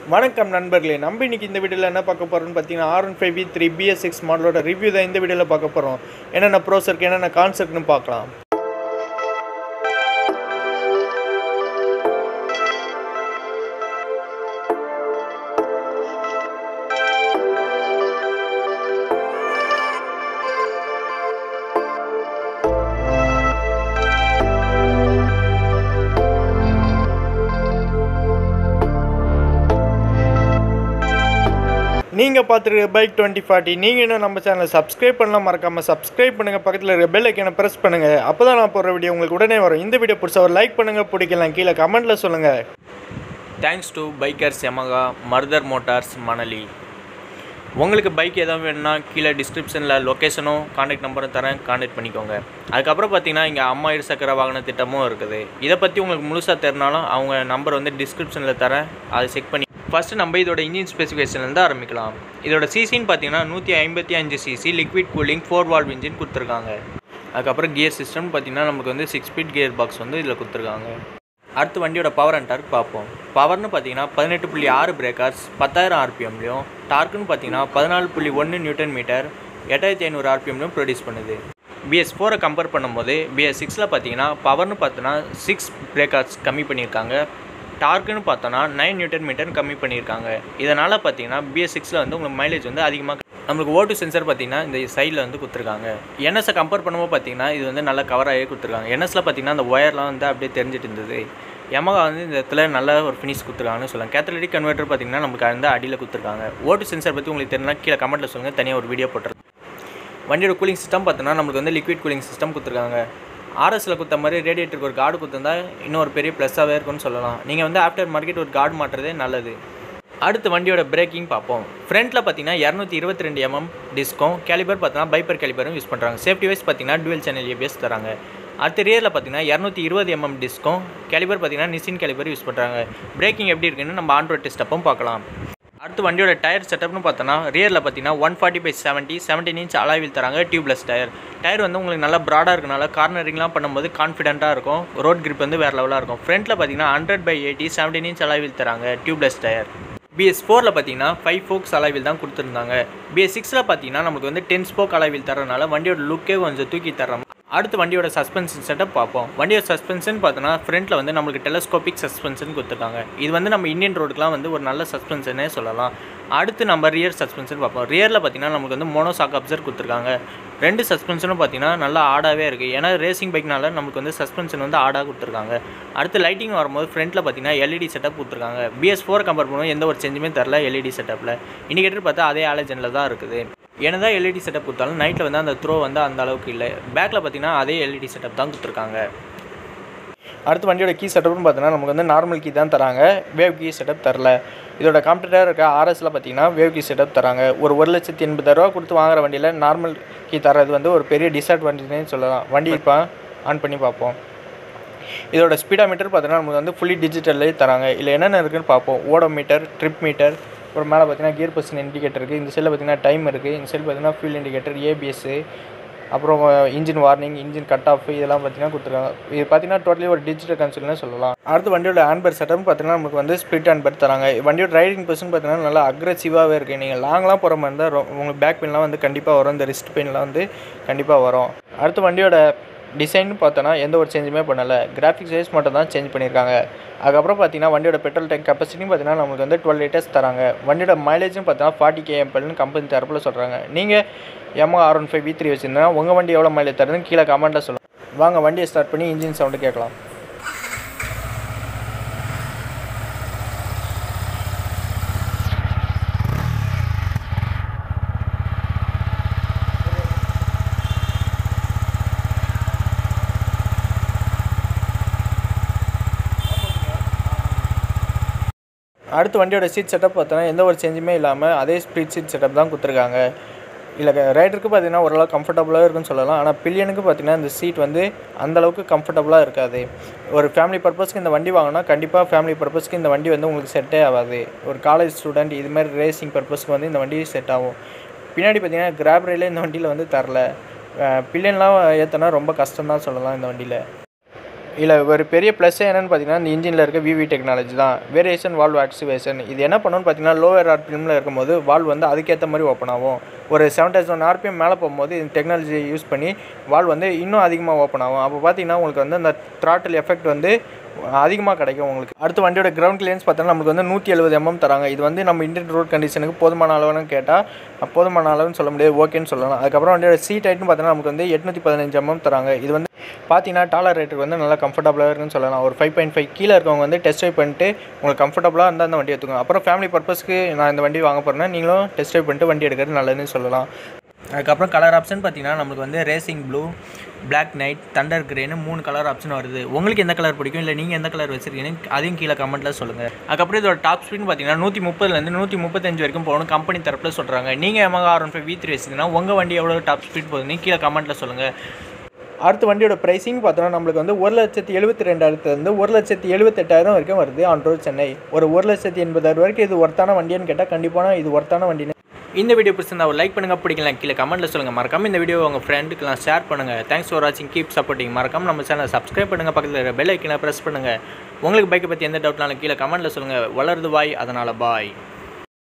வணக்கம் நண்பர்களே நம்ம இன்னைக்கு இந்த வீடியோவில் என்ன பார்க்க போகிறோம்னு பார்த்தீங்கன்னா R one five V three BS six மாடலோட ரிவ்யூ தான் இந்த வீடியோவில் பார்க்க போகிறோம் என்னென்ன ப்ரோஸ் இருக்குது என்னென்ன கான்செப்ட்னு பார்க்கலாம் நீங்கள் பார்த்துருக்க பைக் டுவெண்ட்டி ஃபார்ட்டி நீங்கள் இன்னும் நம்ம சேனலை சப்ஸ்கிரைப் பண்ணலாம் மறக்காமல் சப்ஸ்கிரைப் பண்ணுங்கள் பக்கத்தில் இருக்க பெல் ஐக்கனை ப்ரெஸ் பண்ணுங்கள் அப்போ தான் நான் போடுற வீடியோ உங்களுக்கு உடனே வரும் இந்த வீடியோ பிடிச்ச ஒரு லைக் பண்ணுங்கள் பிடிக்கலாம் கீழே கமெண்ட்டில் சொல்லுங்கள் தேங்க்ஸ் டு பைக்கர்ஸ் யமகா மர்தர் மோட்டார்ஸ் மணலி உங்களுக்கு பைக் எதாவது வேணும்னா கீழே டிஸ்கிரிப்ஷனில் லொக்கேஷனும் காண்டாக்ட் நம்பரும் தரேன் காண்டாக்ட் பண்ணிக்கோங்க அதுக்கப்புறம் பார்த்தீங்கன்னா இங்கே அம்மா இரு சக்கர வாகன திட்டமும் இருக்குது இதை பற்றி உங்களுக்கு முழுசாக தெரினாலும் அவங்க நம்பர் வந்து டிஸ்கிரிப்ஷனில் தரேன் அதை செக் பண்ணி ஃபஸ்ட்டு நம்ம இதோட இன்ஜின் ஸ்பெசிஃபிகேஷன்லேருந்து ஆரம்பிக்கலாம் இதோட சிசின்னு பார்த்தீங்கன்னா நூற்றி ஐம்பத்தி அஞ்சு CC liquid cooling four valve engine கொடுத்துருக்காங்க அதுக்கப்புறம் கியர் சிஸ்டம் பார்த்தீங்கன்னா நமக்கு வந்து சிக்ஸ் ஸ்பீட் கியர் பாக்ஸ் வந்து இதில் கொடுத்துருக்காங்க அடுத்து வண்டியோட பவர் அண்ட் டார்க் பார்ப்போம் பவர்னு பார்த்தீங்கன்னா பதினெட்டு புள்ளி ஆறு பிரேக்கர்ஸ் பத்தாயிரம் ஆர்பிஎம்லையும் டார்க்குன்னு பார்த்தீங்கன்னா பதினாலு புள்ளி ஒன்று நியூட்டன் மீட்டர் எட்டாயிரத்தி ஐநூறு ஆர்பிஎம்லையும் ப்ரொடியூஸ் பண்ணுது பிஎஸ் ஃபோரை கம்பேர் பண்ணும்போது பிஎஸ் சிக்ஸில் பார்த்தீங்கன்னா பவர்னு பார்த்தோன்னா சிக்ஸ் பிரேக்கர்ஸ் கம்மி பண்ணியிருக்காங்க டார்க்குன்னு பார்த்தோன்னா நைன் நியூட்டன் மீட்டர் கம்மி பண்ணியிருக்காங்க இதனால் பார்த்தீங்கன்னா பிஎஸ் சிக்ஸில் வந்து உங்களுக்கு மைலேஜ் வந்து அதிகமாக நம்மளுக்கு ஓட்டு சென்சர் பார்த்தீங்கன்னா இந்த சைடில் வந்து கொடுத்துருக்காங்க என்எஸை கம்பேர் பண்ணும்போது பார்த்தீங்கன்னா இது வந்து நல்லா கவர் ஆகி கொடுத்துருக்காங்க என்எஸில் பார்த்தீங்கன்னா அந்த ஒயர்லாம் வந்து அப்படியே தெரிஞ்சிட்டு இருந்தது Yamaha வந்து இந்த இடத்துல நல்ல ஒரு ஃபினிஷ் கொடுத்துருக்காங்கன்னு சொல்லலாம் கேத்தலிட்டிக் கன்வெர்ட்டர் பார்த்தீங்கன்னா நமக்கு அந்த அடியில் கொடுத்துருக்காங்க ஓட்டு சென்சர் பற்றி உங்களுக்கு தெரியலனா கீழே கமெண்ட்டில் சொல்லுங்கள் தனியாக ஒரு வீடியோ போட்டுருங்க வண்டியோட கூலிங் சிஸ்டம் பார்த்தோன்னா நம்மளுக்கு வந்து லிக்விட் கூலிங் சிஸ்டம் கொடுத்துருக்காங்க ஆர்எஸில் கொடுத்த மாதிரி ரேடியேட்டருக்கு ஒரு கார்டு கொடுத்துருந்தா இன்னும் ஒரு பெரிய ப்ளஸ்ஸாகவே இருக்கும்னு சொல்லலாம் நீங்கள் வந்து ஆஃப்டர் மார்க்கெட் ஒரு கார்டு மாட்டுறதே நல்லது அடுத்து வண்டியோட பிரேக்கிங் பார்ப்போம் ஃப்ரண்ட்டில் பார்த்தீங்கன்னா இரநூத்தி இருபத்தி ரெண்டு எம்எம் டிஸ்கும் கேலிபர் பார்த்தீங்கன்னா பைப்பர் கேலிபரும் யூஸ் பண்ணுறாங்க சேஃப்டி வைஸ் பார்த்தீங்கன்னா டுவெல் சேனல் ஏபிஎஸ் தராங்க அடுத்து ரியரில் பார்த்தீங்கன்னா இரநூத்தி இருபது எம்எம் டிஸ்கும் கேலிபர் பார்த்தீங்கன்னா நிசின் கேலிபர் யூஸ் பண்ணுறாங்க பிரேக்கிங் எப்படி இருக்குன்னு நம்ம ஆண்ட்ராய்ட் டெஸ்ட் அப்போ பார்க்கலாம் அடுத்து வண்டியோட டயர் செட்டப்னு பார்த்தோன்னா ரியரில் பார்த்தீங்கன்னா one forty by seventy seventeen inch அலாவில் தராங்க டியூப்லெஸ் டயர் டயர் வந்து உங்களுக்கு நல்லா ப்ராடாக இருக்கனால கார்னரிங்லாம் பண்ணும்போது கான்ஃபிடென்ட்டாக இருக்கும் ரோட் கிரிப் வந்து வேறு லெவலாக இருக்கும் ஃப்ரண்ட்டில் பார்த்தீங்கன்னா hundred by eighty seventeen inch அலாவில் தராங்க டியூப்லெஸ் டயர் பிஎஸ் ஃபோரில் பார்த்தீங்கன்னா ஃபைவ் ஃபோக்ஸ் அலாவில் தான் கொடுத்துருந்தாங்க பிஎஸ் சிக்ஸில் பார்த்தீங்கன்னா நமக்கு வந்து டென் ஸ்போக் அலாவில் தரனால வண்டியோட லுக்கே கொஞ்சம் தூக்கி தரோம் அடுத்து வண்டியோட சஸ்பென்ஷன் செட்டப் பார்ப்போம் வண்டியோட சஸ்பென்ஷன் பார்த்தோன்னா ஃப்ரண்ட்டில் வந்து நம்மளுக்கு டெலஸ்கோபிக் சஸ்பென்ஷன் கொடுத்துருக்காங்க இது வந்து நம்ம இந்தியன் ரோடுக்குலாம் வந்து ஒரு நல்ல சஸ்பென்ஷனே சொல்லலாம் அடுத்து நம்ம ரியர் சஸ்பென்ஷன் பார்ப்போம் ரியரில் பார்த்தீங்கன்னா நமக்கு வந்து மோனோசாக் அப்சர் கொடுத்துருக்காங்க ரெண்டு சஸ்பென்ஷனும் பார்த்தீங்கன்னா நல்லா ஆடாகவே இருக்குது ஏன்னா ரேசிங் பைக்னால நமக்கு வந்து சஸ்பென்ஷன் வந்து ஆடாக கொடுத்துருக்காங்க அடுத்து லைட்டிங் வரும்போது ஃப்ரண்ட்டில் பார்த்தீங்கன்னா எல்இடி செட்டப் கொடுத்துருக்காங்க பிஎஸ் ஃபோர் கம்பேர் பண்ணுவோம் எந்த ஒரு சேஞ்சுமே தரல எல்இடி செட்டப்பில் இண்டிகேட்டர் பார்த்தா அதே ஆலஜனில் தான் இருக்குது என்னதான் எல்இடி செட்டப் கொடுத்தாலும் நைட்டில் வந்து அந்த த்ரோ வந்து அந்த அளவுக்கு இல்லை பேக்கில் பார்த்தீங்கன்னா அதே எல்இடி செட்டப் தான் கொடுத்துருக்காங்க அடுத்து வண்டியோட கீ செட்டப்னு பார்த்தோன்னா நமக்கு வந்து நார்மல் கீ தான் தராங்க வேவ் கீ செட்டப் தரல இதோட கம்ப்யூட்டர் இருக்க ஆர்எஸில் பார்த்தீங்கன்னா வேவ் கீ செட்டப் தராங்க ஒரு ஒரு லட்சத்தி எண்பதாயிரரூவா கொடுத்து வாங்குற வண்டியில் நார்மல் கீ தரது வந்து ஒரு பெரிய டிஸ்அட்வான்டேஜ்னே சொல்லலாம் வண்டி இப்போ ஆன் பண்ணி பார்ப்போம் இதோட ஸ்பீடா மீட்டர் பார்த்தோன்னா நமக்கு வந்து ஃபுல்லி டிஜிட்டல்லே தராங்க இல்லை என்னென்ன இருக்குன்னு பார்ப்போம் ஓடோ மீட்டர் ட்ரிப் மீட்டர் அப்புறம் மேலே பார்த்தீங்கன்னா கியர் பர்சன் இண்டிகேட்டர் இருக்குது இந்த சைடில் பார்த்தீங்கன்னா டைம் இருக்குது இந்த சைடு பார்த்தீங்கன்னா ஃபியூல் இண்டிகேட்டர் ஏபிஎஸ்ஸு அப்புறம் engine warning engine cut off இதெல்லாம் பார்த்தீங்கன்னா கொடுத்துருக்காங்க இது பார்த்தீங்கன்னா டோட்டலி ஒரு டிஜிட்டல் கன்சோல்னு சொல்லலாம் அடுத்து வண்டியோட ஆன்பர் செட்டப் பார்த்தீங்கன்னா நமக்கு வந்து ஸ்பிளிட் ஆன்பர் தராங்க வண்டியோட ரைடிங் பர்சன் பார்த்தீங்கன்னா நல்லா அக்ரெசிவாகவே இருக்குது நீங்கள் லாங்லாம் போகிற மாதிரி இருந்தால் ரொ- உங்களுக்கு பேக் பெயின்லாம் வந்து கண்டிப்பாக வரும் இந்த ரிஸ்ட் பெயின்லாம் வந்து கண்டிப்பாக வரும் அடுத்து வண்டியோட டிசைன் பார்த்தோன்னா எந்த ஒரு சேஞ்சுமே பண்ணலை கிராஃபிக் சைஸ் மட்டும் தான் சேஞ்ச் பண்ணியிருக்காங்க அதுக்கப்புறம் பார்த்தீங்கன்னா வண்டியோட பெட்ரோல் டேங்க் கெப்பாசிட்டியும் பார்த்தீங்கன்னா நமக்கு வந்து டுவெல் லிட்டர்ஸ் தராங்க வண்டியோட மைலேஜும் பார்த்தீங்கன்னா ஃபார்ட்டி கேஎம்பல்னு கம்பெனி தரப்பில் சொல்கிறாங்க நீங்கள் எம்ஓ R one five V three வச்சுருந்தா உங்கள் வண்டி எவ்வளோ மைலேஜ் தருதுன்னு கீழே கமெண்ட்டில் சொல்லுங்கள் வாங்க வண்டியை ஸ்டார்ட் பண்ணி இன்ஜின் சவுண்டு கேட்கலாம் அடுத்து வண்டியோட சீட் செட்டப் பார்த்தோன்னா எந்த ஒரு சேஞ்சுமே இல்லாமல் அதே ஸ்பீட் சீட் செட்டப் தான் கொடுத்துருக்காங்க இல்லை ரைடருக்கு பார்த்தீங்கன்னா ஓரளவு கம்ஃபர்டபுளாக இருக்குன்னு சொல்லலாம் ஆனால் பில்லியனுக்கு பார்த்தீங்கன்னா இந்த சீட் வந்து அந்த அளவுக்கு கம்ஃபர்டபுளாக இருக்காது ஒரு ஃபேமிலி பர்பஸ்க்கு இந்த வண்டி வாங்கினா கண்டிப்பாக ஃபேமிலி பர்பஸ்க்கு இந்த வண்டி வந்து உங்களுக்கு செட்டே ஆகாது ஒரு காலேஜ் ஸ்டூடெண்ட் இதுமாதிரி ரேசிங் பர்பஸ்க்கு வந்து இந்த வண்டி செட் ஆகும் பின்னாடி பார்த்தீங்கன்னா கிராப் ரயிலே இந்த வண்டியில் வந்து தரல பில்லியன்லாம் ஏற்றினா ரொம்ப கஷ்டம் தான் சொல்லலாம் இந்த வண்டியில் இல்லை ஒரு பெரிய ப்ளஸ் என்னென்னு பார்த்தீங்கன்னா இந்த இன்ஜினில் இருக்க விவி டெக்னாலஜி தான் வேரியேஷன் வால்வ் ஆக்டிவேஷன் இது என்ன பண்ணுன்னு பார்த்தீங்கன்னா லோவர் ஆர்பிஎம்மில் இருக்கும்போது வால்வ் வந்து அதுக்கேற்ற மாதிரி ஓப்பன் ஆகும் ஒரு செவன் தௌசண்ட் ஆர்பிஎம் மேலே போகும்போது இந்த டெக்னாலஜியை யூஸ் பண்ணி வால்வ் வந்து இன்னும் அதிகமாக ஓப்பன் ஆகும் அப்போ பார்த்தீங்கன்னா உங்களுக்கு வந்து அந்த த்ராட்டில் எஃபெக்ட் வந்து அதிகமாக கிடைக்கும் உங்களுக்கு அடுத்து வண்டியோட கிரவுண்ட் கிளியன்ஸ் பார்த்தோன்னா நமக்கு வந்து நூற்றி எழுபது எம்எம் தராங்க இது வந்து நம்ம இந்தியன் ரோட் கண்டிஷனுக்கு போதுமான அளவுன்னு கேட்டால் போதுமான அளவுன்னு சொல்ல முடியாது ஓகேன்னு சொல்லலாம் அதுக்கப்புறம் வண்டியோட சீட் ஹைட்னு பார்த்தோன்னா நமக்கு வந்து எட்நூற்றி பதினஞ்சு எம்எம் தராங்க இது வந்து பார்த்தீங்கன்னா டாலர் ரேட்டுக்கு வந்து நல்லா கம்ஃபர்டபுளாக இருக்குன்னு சொல்லலாம் ஒரு ஃபைவ் பாயிண்ட் ஃபைவ் கீழே இருக்கவங்க வந்து டெஸ்ட் ட்ரைவ் பண்ணிட்டு உங்களுக்கு கம்ஃபர்டபுளாக இருந்தால் அந்த வண்டி எடுத்துக்கோங்க அப்புறம் ஃபேமிலி பர்பஸ்க்கு நான் இந்த வண்டி வாங்க போகிறேன்னா நீங்களும் டெஸ்ட் ட்ரைவ் பண்ணிட்டு வண்டி எடுக்கிறது நல்லதுன்னு சொல்லலாம் அதுக்கப்புறம் கலர் ஆப்ஷன் பார்த்தீங்கன்னா நம்மளுக்கு வந்து racing blue black night thunder கிரேன்னு மூணு கலர் ஆப்ஷன் வருது உங்களுக்கு எந்த கலர் பிடிக்கும் இல்லை நீங்கள் எந்த கலர் வச்சிருக்கீங்க அதையும் கீழே கமெண்ட்டில் சொல்லுங்கள் அதுக்கப்புறம் இதோட டாப் ஸ்பீட் பார்த்தீங்கன்னா நூற்றி முப்பதுலேருந்து நூற்றி முப்பத்தஞ்சு வரைக்கும் போகணும் கம்பெனி தரப்பில் சொல்கிறாங்க நீங்கள் Yamaha R one five V three வச்சிங்கன்னா உங்கள் வண்டி எவ்வளோ டாப் ஸ்பீட் போகுதுன்னு கீழே கமெண்ட்டில் சொல்லுங்கள் அடுத்த வண்டியோட ப்ரைஸிங் பார்த்தோன்னா நம்மளுக்கு வந்து ஒரு லட்சத்தி எழுபத்தி ரெண்டாயிரத்துலேருந்து ஒரு லட்சத்தி எழுபத்தெட்டாயிரம் வரைக்கும் வருது ஆன் ரோட் சென்னை ஒரு ஒரு லட்சத்தி எண்பதாயிரம் வரைக்கும் இது ஒர்த்தான வண்டின்னு கேட்டால் கண்டிப்பான இது ஒர்த்தான வண்டின்னு இந்த வீடியோ பிடிச்சிருந்தா ஒரு லைக் பண்ணுங்கள் பிடிக்கலாம் கீழே கமெண்ட்டில் சொல்லுங்கள் மறக்காம இந்த வீடியோ உங்கள் ஃப்ரெண்டுக்கெல்லாம் ஷேர் பண்ணுங்கள் தேங்க்ஸ் ஃபார் வாட்சிங் கீப் சப்போர்ட்டிங் மறக்காம நம்ம சேனலை சப்ஸ்கிரைப் பண்ணுங்கள் பக்கத்தில் இருக்கிற பெல் ஐக்கனை ப்ரெஸ் பண்ணுங்கள் உங்களுக்கு பைக்கை பற்றி எந்த டவுட்னாலும் கீழே கமெண்ட்டில் சொல்லுங்கள் வளருது வாய் அதனால் பாய்